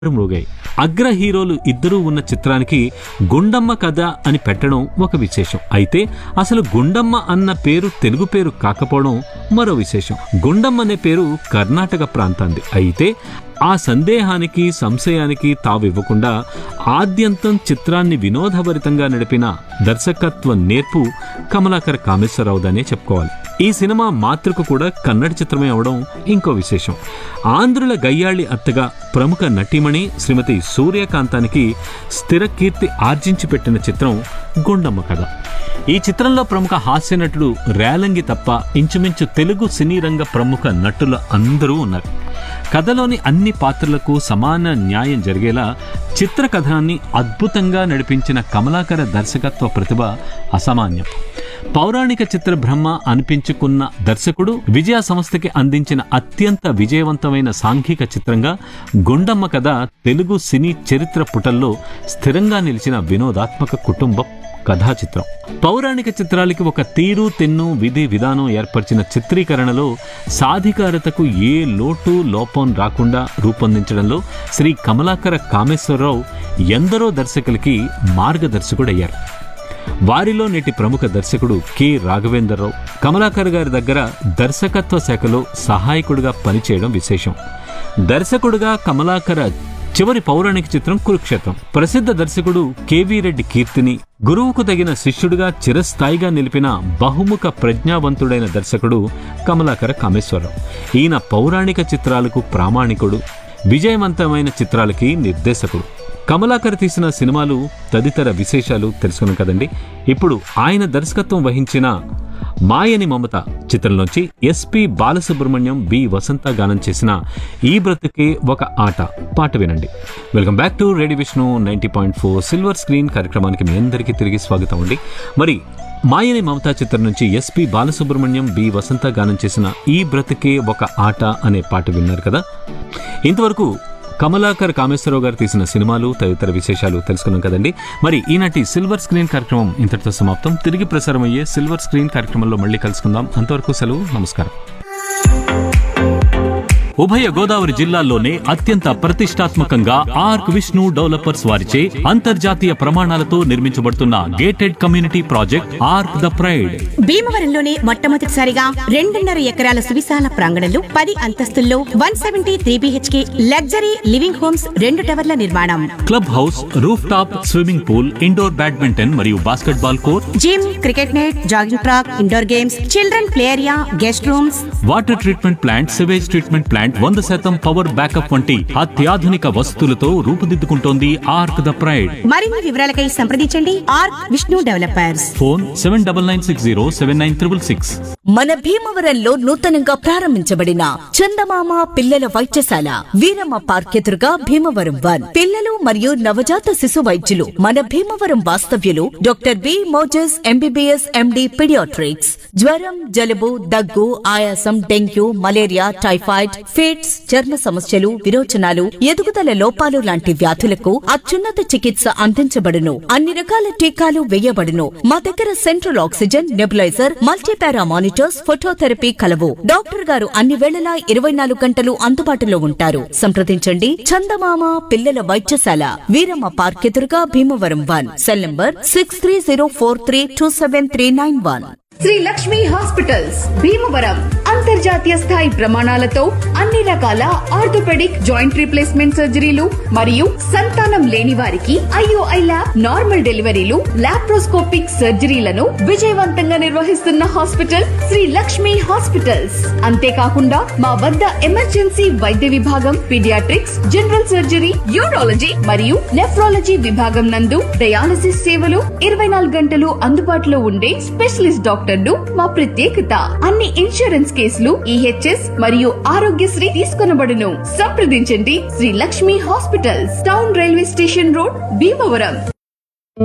మృగాయి అగ్ర హీరోలు ఇద్దరూ ఉన్న చిత్రానికి గుండమ్మ కథ అని పెట్టడం ఒక విశేషం అయితే అసలు గుండమ్మ అన్న పేరు తెలుగు పేరు కాకపోవడం మరో విశేషం గుండమ్మ అనే పేరు కర్ణాటక ప్రాంతాంది అయితే ఆ సందేహానికి సంశయానికి తావివ్వకుండా ఆద్యంతం చిత్రాన్ని వినోదభరితంగా నడిపిన దర్శకత్వ నేర్పు కమలాకర్ కామేశ్వరరావుదనే చెప్పుకోవాలి ఈ సినిమా మాతృక కూడా కన్నడ చిత్రమే అవడం ఇంకో విశేషం ఆంధ్రుల గయ్యాళి అత్తగా ప్రముఖ నటీమణి శ్రీమతి సూర్యకాంతానికి స్థిర కీర్తి ఆర్జించి పెట్టిన చిత్రం గుండమ్మ కథ ఈ చిత్రంలో ప్రముఖ హాస్య నటుడు రేలంగి తప్ప ఇంచుమించు తెలుగు సినీ రంగ ప్రముఖ నటులు అందరూ ఉన్నారు కథలోని అన్ని పాత్రలకు సమాన న్యాయం జరిగేలా చిత్ర కథనాన్ని అద్భుతంగా నడిపించిన కమలాకర దర్శకత్వ ప్రతిభ అసామాన్యం పౌరాణిక చిత్ర బ్రహ్మ అనిపించుకున్న దర్శకుడు విజయ సంస్థకి అందించిన అత్యంత విజయవంతమైన సాంఘిక చిత్రంగా గుండమ్మ కథ తెలుగు సినీ చరిత్ర పుటల్లో స్థిరంగా నిలిచిన వినోదాత్మక కుటుంబ కథా చిత్రం పౌరాణిక చిత్రాలకి ఒక తీరు తెన్ను విధి విధానం ఏర్పరిచిన చిత్రీకరణలో సాధికారతకు ఏ లోటు లోపం రాకుండా రూపొందించడంలో శ్రీ కమలాకర కామేశ్వరరావు ఎందరో దర్శకులకి మార్గదర్శకుడయ్యారు వారిలో నేటి ప్రముఖ దర్శకుడు కె రాఘవేంద్రరావు కమలాకర్ గారి దగ్గర దర్శకత్వ శాఖలో సహాయకుడిగా పనిచేయడం విశేషం దర్శకుడిగా కమలాకర చివరి పౌరాణిక చిత్రం కురుక్షేత్రం ప్రసిద్ధ దర్శకుడు కెవి రెడ్డి కీర్తిని గురువుకు తగిన శిష్యుడిగా చిరస్థాయిగా నిలిపిన బహుముఖ ప్రజ్ఞావంతుడైన దర్శకుడు కమలాకర కామేశ్వరరావు ఈయన పౌరాణిక చిత్రాలకు ప్రామాణికుడు విజయవంతమైన చిత్రాలకి నిర్దేశకుడు కమలాకర్ తీసిన సినిమాలు తదితర విశేషాలు తెలుసుకున్నాం కదండి ఇప్పుడు ఆయన దర్శకత్వం వహించిన మాయని మమత చిత్రంలోంచి ఎస్పి బాలసుబ్రహ్మణ్యం బి వసంత గానం చేసిన ఈ బ్రతుకే ఒక ఆట పాట వినండి welcome back to radio Vishnu ninety point four silver screen కార్యక్రమానికి మీ అందరికీ తిరిగి స్వాగతం అండి మరి మాయని మమత చిత్రం నుంచి ఎస్పి బాలసుబ్రహ్మణ్యం బి వసంత గానం చేసిన ఈ బ్రతుకే ఒక ఆట అనే పాట విన్నారు కదా ఇంతవరకు కమలాకర్ కామేశ్వరరావు గారు తీసిన సినిమాలు తదితర విశేషాలు తెలుసుకున్నాం కదండి మరి ఈనాటి సిల్వర్ స్క్రీన్ కార్యక్రమం ఇంతటితో సమాప్తం తిరిగి ప్రసారం అయ్యే సిల్వర్ స్క్రీన్ కార్యక్రమంలో మళ్ళీ కలుసుకుందాం అంతవరకు సెలవు నమస్కారం ఉభయ గోదావరి జిల్లాల్లోనే అత్యంత ప్రతిష్టాత్మకంగా ఆర్క్ విష్ణు డెవలపర్స్ వారిచే అంతర్జాతీయ ప్రమాణాలతో నిర్మించబడుతున్న gated community project Arc the Pride భీమవరంలోనే మొట్టమొదటిసారిగా రెండున్నర ఎకరాల సువిశాల ప్రాంగణంలో పది అంతస్తుల్లో one seventy three BHK luxury living homes రెండు టవర్ల నిర్మాణం club house roof top swimming pool indoor badminton మరియు basketball court gym cricket net jogging track indoor games children play area guest rooms water treatment plant sewage treatment plant వంద శాతం power backup వంటి అత్యాధునిక వసతులతో రూపుదిద్దుకుంటోంది arc the pride మరిన్ని వివరాలకై సంప్రదించండి R Vishnu developers phone seven double nine six zero seven nine triple six మన భీమవరంలో నూతనంగా ప్రారంభించబడిన చందమామ పిల్లల వైద్యశాల వీరమ్మ పార్క్ ఎదురుగా భీమవరం వన్ పిల్లలు మరియు నవజాత శిశు వైద్యులు మన భీమవరం వాస్తవ్యులు doctor B Moses MBBS MD paediatrics జ్వరం జలుబు దగ్గు ఆయాసం డెంగ్యూ మలేరియా టైఫాయిడ్ ఫిట్స్ చర్మ సమస్యలు విరోచనాలు ఎదుగుదల లోపాలు లాంటి వ్యాధులకు అత్యున్నత చికిత్స అందించబడును అన్ని రకాల టీకాలు వేయబడును మా దగ్గర central oxygen nebuliser multipara monitors phototherapy కలవు డాక్టర్ గారు అన్ని వేళలా ఇరవై నాలుగు గంటలు అందుబాటులో ఉంటారు సంప్రదించండి చందమామ పిల్లల వైద్యశాల వీరమ్మ పార్క్ ఎదురుగా Bhimavaram one cell number six three zero four three two seven three nine one Sri Lakshmi hospitals Bhimavaram అంతర్జాతీయ స్థాయి ప్రమాణాలతో అన్ని రకాల ఆర్థోపెడిక్ జాయింట్ రీప్లేస్మెంట్ సర్జరీలు మరియు సంతానం లేని వారికి IOI lab normal deliveries laparoscopic సర్జరీలను విజయవంతంగా నిర్వహిస్తున్న హాస్పిటల్ శ్రీ లక్ష్మి హాస్పిటల్స్ అంతేకాకుండా మా వద్ద ఎమర్జెన్సీ వైద్య విభాగం పీడియాట్రిక్స్ జనరల్ సర్జరీ యూరాలజీ మరియు నెఫ్రాలజీ విభాగం నందు డయాలసిస్ సేవలు ఇరవై నాలుగు గంటలు అందుబాటులో ఉండే స్పెషలిస్ట్ డాక్టర్లు మా ప్రత్యేకత అన్ని ఇన్సూరెన్స్ కేసులు ఈహెచ్ఎస్ మరియు ఆరోగ్యశ్రీ తీసుకొనబడును సంప్రదించండి Sri Lakshmi hospitals town railway station road Bhimavaram